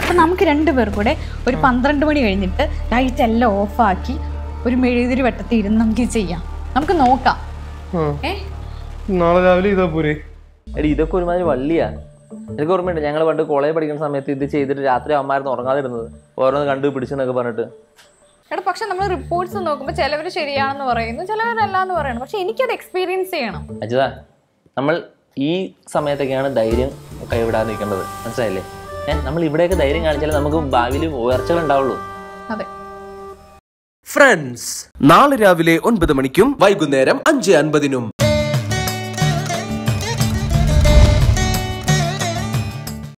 അപ്പം നമുക്ക് രണ്ടുപേർ കൂടെ ഒരു പന്ത്രണ്ട് മണി കഴിഞ്ഞിട്ട് ലൈറ്റ് എല്ലാം ഓഫാക്കി ഒരു മെഴുകുതിരി വെട്ടത്തിൽ ഇരുന്ന് നമുക്ക് ഇത് ചെയ്യാം നമുക്ക് നോക്കാം ആ. ഏ നാളെ രാവിലെ ഇതാ പോരെ എടി ഇതൊക്കെ ഒരുമാതിരി വള്ളിയാ എനിക്ക് ഓർമ്മയുണ്ട് ഞങ്ങൾ പണ്ട് കോളേജ് പഠിക്കുന്ന സമയത്ത് ഇത് ചെയ്തിട്ട് രാത്രി അമ്മമായിരുന്നു ഉറങ്ങാതിരുന്നത് ഓരോന്ന് കണ്ടു പിടിച്ചെന്നൊക്കെ പറഞ്ഞിട്ട് എടാ പക്ഷെ നമ്മൾ റിപ്പോർട്ട്സ് നോക്കുമ്പോൾ ചിലവർ ശരിയാണെന്ന് പറയുന്നു ചിലവരല്ല എന്ന് പറയുന്നു പക്ഷെ എനിക്കത് എക്സ്പീരിയൻസ് ചെയ്യണം അജിത നമ്മൾ ഈ സമയത്തൊക്കെയാണ് ധൈര്യം കൈവിടാതെ നിൽക്കേണ്ടത് മനസ്സിലായില്ലേ ഏഹ് നമ്മൾ ഇവിടെയൊക്കെ ധൈര്യം കാണിച്ചാലേ നമുക്ക് ഭാവിയിൽ ഉയർച്ചകൾ ഉണ്ടാവുള്ളൂ അതെ ഫ്രണ്ട്സ് നാളെ രാവിലെ ഒൻപത് മണിക്കും വൈകുന്നേരം അഞ്ച് അൻപതിനും